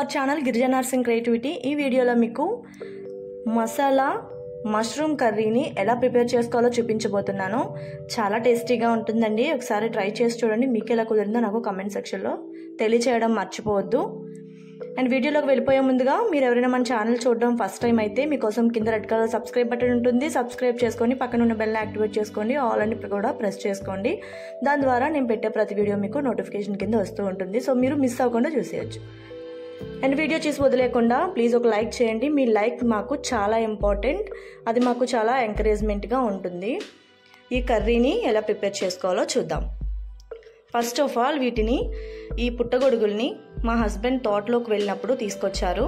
hour channel Girija Narsing creativity ఈ వీడియోలో మీకు మసాలా మష్రూమ్ కర్రీని ఎలా ప్రిపేర్ చేసుకోవాలో చూపించబోతున్నాను చాలా టేస్టీగా ఉంటుందండి ఒకసారి ట్రై చేసి చూడండి మీకు ఎలా కుదిరిందో నాకు కమెంట్ సెక్షన్లో తెలియచేయడం మర్చిపోవద్దు అండ్ వీడియోలోకి వెళ్ళిపోయే ముందుగా మీరు ఎవరైనా మన ఛానల్ చూడడం ఫస్ట్ టైం అయితే మీకోసం కింద రెడ్ కలర్ సబ్స్క్రైబ్ బటన్ ఉంటుంది సబ్స్క్రైబ్ చేసుకొని పక్కన ఉన్న బెల్ యాక్టివేట్ చేసుకోండి ఆల్ అని కూడా ప్రెస్ చేసుకోండి దాని ద్వారా నేను పెట్టే ప్రతి వీడియో మీకు నోటిఫికేషన్ కింద వస్తూ ఉంటుంది సో మీరు మిస్ అవ్వకుండా చూసేయచ్చు అండ్ వీడియో చేసి వదిలేకుండా ప్లీజ్ ఒక లైక్ చేయండి మీ లైక్ మాకు చాలా ఇంపార్టెంట్ అది మాకు చాలా ఎంకరేజ్మెంట్గా ఉంటుంది ఈ కర్రీని ఎలా ప్రిపేర్ చేసుకోవాలో చూద్దాం ఫస్ట్ ఆఫ్ ఆల్ వీటిని ఈ పుట్టగొడుగుల్ని మా హస్బెండ్ తోటలోకి వెళ్ళినప్పుడు తీసుకొచ్చారు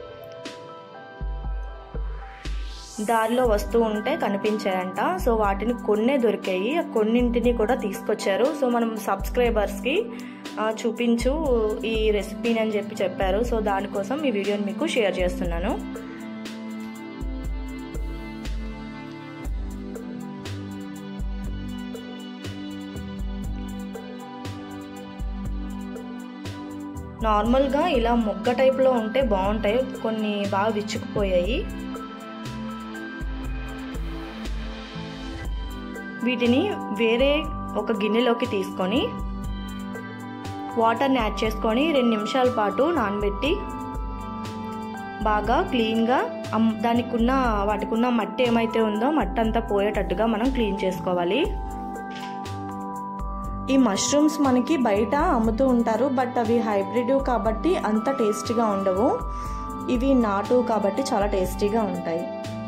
దారిలో వస్తూ ఉంటే కనిపించాయంట సో వాటిని కొన్నే దొరికాయి కొన్నింటిని కూడా తీసుకొచ్చారు సో మనం సబ్స్క్రైబర్స్కి చూపించు ఈ రెసిపీని అని చెప్పి చెప్పారు సో దానికోసం ఈ వీడియోని మీకు షేర్ చేస్తున్నాను నార్మల్గా ఇలా మొగ్గ టైప్లో ఉంటే బాగుంటాయి కొన్ని బాగా విచ్చుకుపోయాయి వీటిని వేరే ఒక గిన్నెలోకి తీసుకొని వాటర్ని యాడ్ చేసుకొని రెండు నిమిషాల పాటు నానబెట్టి బాగా క్లీన్గా దానికి ఉన్న వాటికి ఉన్న మట్టి ఏమైతే ఉందో మట్టి అంతా పోయేటట్టుగా మనం క్లీన్ చేసుకోవాలి ఈ మష్రూమ్స్ మనకి బయట అమ్ముతూ ఉంటారు బట్ అవి హైబ్రిడ్ కాబట్టి అంత టేస్టీగా ఉండవు ఇవి నాటు కాబట్టి చాలా టేస్టీగా ఉంటాయి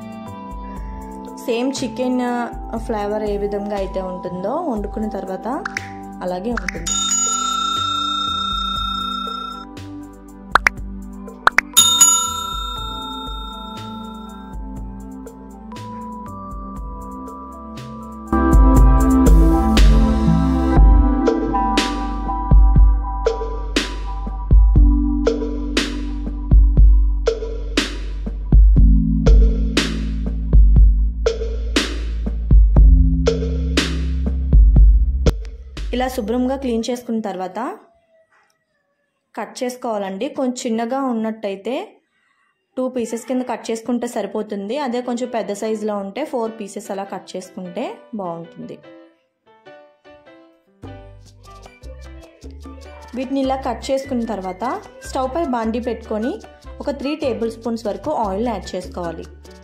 సేమ్ చికెన్ ఫ్లేవర్ ఏ విధంగా అయితే ఉంటుందో వండుకున్న తర్వాత అలాగే ఉంటుంది ఇలా శుభ్రంగా క్లీన్ చేసుకున్న తర్వాత కట్ చేసుకోవాలండి కొంచెం చిన్నగా ఉన్నట్టయితే టూ పీసెస్ కింద కట్ చేసుకుంటే సరిపోతుంది అదే కొంచెం పెద్ద సైజులో ఉంటే ఫోర్ పీసెస్ అలా కట్ చేసుకుంటే బాగుంటుంది వీటిని ఇలా కట్ చేసుకున్న తర్వాత స్టవ్ పై బాండి పెట్టుకొని ఒక త్రీ టేబుల్ స్పూన్స్ వరకు ఆయిల్ యాడ్ చేసుకోవాలి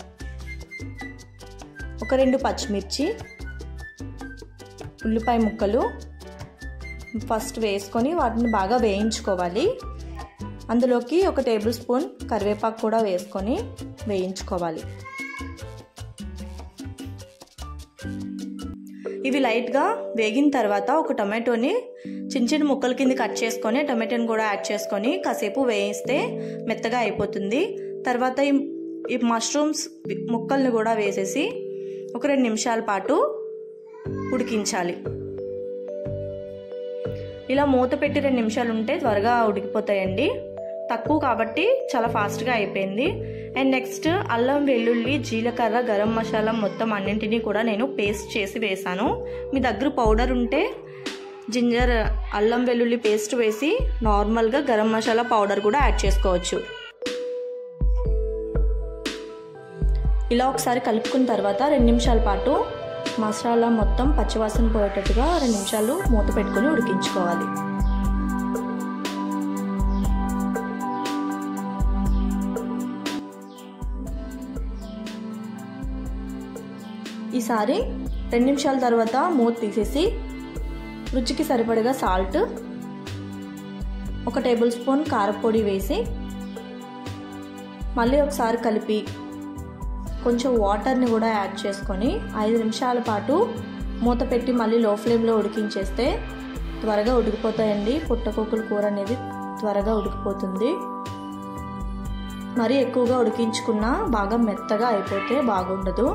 ఒక రెండు పచ్చిమిర్చి ఉల్లిపాయ ముక్కలు ఫస్ట్ వేసుకొని వాటిని బాగా వేయించుకోవాలి అందులోకి ఒక టేబుల్ స్పూన్ కరివేపాకు కూడా వేసుకొని వేయించుకోవాలి ఇవి లైట్గా వేగిన తర్వాత ఒక టమాటోని చిన్న చిన్న ముక్కల కింద కట్ చేసుకొని టమాటోని కూడా యాడ్ చేసుకొని కాసేపు వేయిస్తే మెత్తగా అయిపోతుంది తర్వాత ఈ ఈ మష్రూమ్స్ ముక్కల్ని కూడా వేసేసి ఒక రెండు నిమిషాల పాటు ఉడికించాలి ఇలా మూత పెట్టి రెండు నిమిషాలు ఉంటే త్వరగా ఉడికిపోతాయండి తక్కువ కాబట్టి చాలా ఫాస్ట్గా అయిపోయింది అండ్ నెక్స్ట్ అల్లం వెల్లుల్లి జీలకర్ర గరం మసాలా మొత్తం అన్నింటినీ కూడా నేను పేస్ట్ చేసి వేసాను మీ దగ్గర పౌడర్ ఉంటే జింజర్ అల్లం వెల్లుల్లి పేస్ట్ వేసి నార్మల్గా గరం మసాలా పౌడర్ కూడా యాడ్ చేసుకోవచ్చు ఇలా ఒకసారి కలుపుకున్న తర్వాత రెండు నిమిషాల పాటు మసాలా మొత్తం పచ్చివాసన పోయేటట్టుగా రెండు నిమిషాలు మూత పెట్టుకొని ఉడికించుకోవాలి ఈసారి రెండు నిమిషాల తర్వాత మూత తీసేసి రుచికి సరిపడగా సాల్ట్ ఒక టేబుల్ స్పూన్ కారపొడి వేసి మళ్ళీ ఒకసారి కలిపి కొంచెం వాటర్ని కూడా యాడ్ చేసుకొని ఐదు నిమిషాల పాటు మూత పెట్టి మళ్ళీ లో ఫ్లేమ్లో ఉడికించేస్తే త్వరగా ఉడికిపోతాయండి పుట్టకోకుల కూర అనేది త్వరగా ఉడికిపోతుంది మరీ ఎక్కువగా ఉడికించుకున్నా బాగా మెత్తగా అయిపోతే బాగుండదు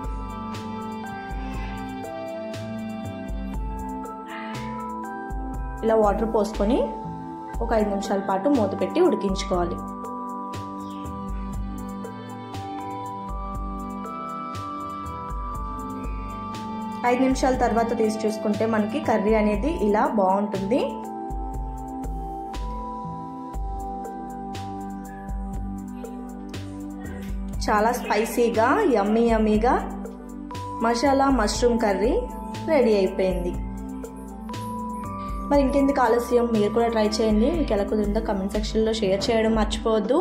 ఇలా వాటర్ పోసుకొని ఒక ఐదు నిమిషాల పాటు మూత పెట్టి ఉడికించుకోవాలి ఐదు నిమిషాల తర్వాత తీసి చూసుకుంటే మనకి కర్రీ అనేది ఇలా బాగుంటుంది చాలా స్పైసీగా యమ్మీ యమ్మీగా మసాలా మష్రూమ్ కర్రీ రెడీ అయిపోయింది మరి ఇంకెందుకు ఆలస్యం మీరు కూడా ట్రై చేయండి మీకు ఎలా కుదిరిందో కమెంట్ సెక్షన్లో షేర్ చేయడం మర్చిపోవద్దు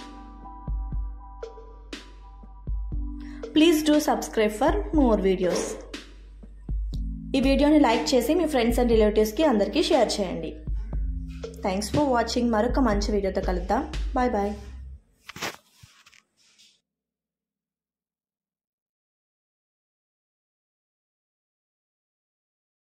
please do subscribe for more videos ఈ వీడియోని లైక్ చేసి మీ ఫ్రెండ్స్ అండ్ రిలేటివ్స్కి అందరికీ షేర్ చేయండి థ్యాంక్స్ ఫర్ వాచింగ్ మరొక మంచి వీడియోతో కలుద్దాం బాయ్ బాయ్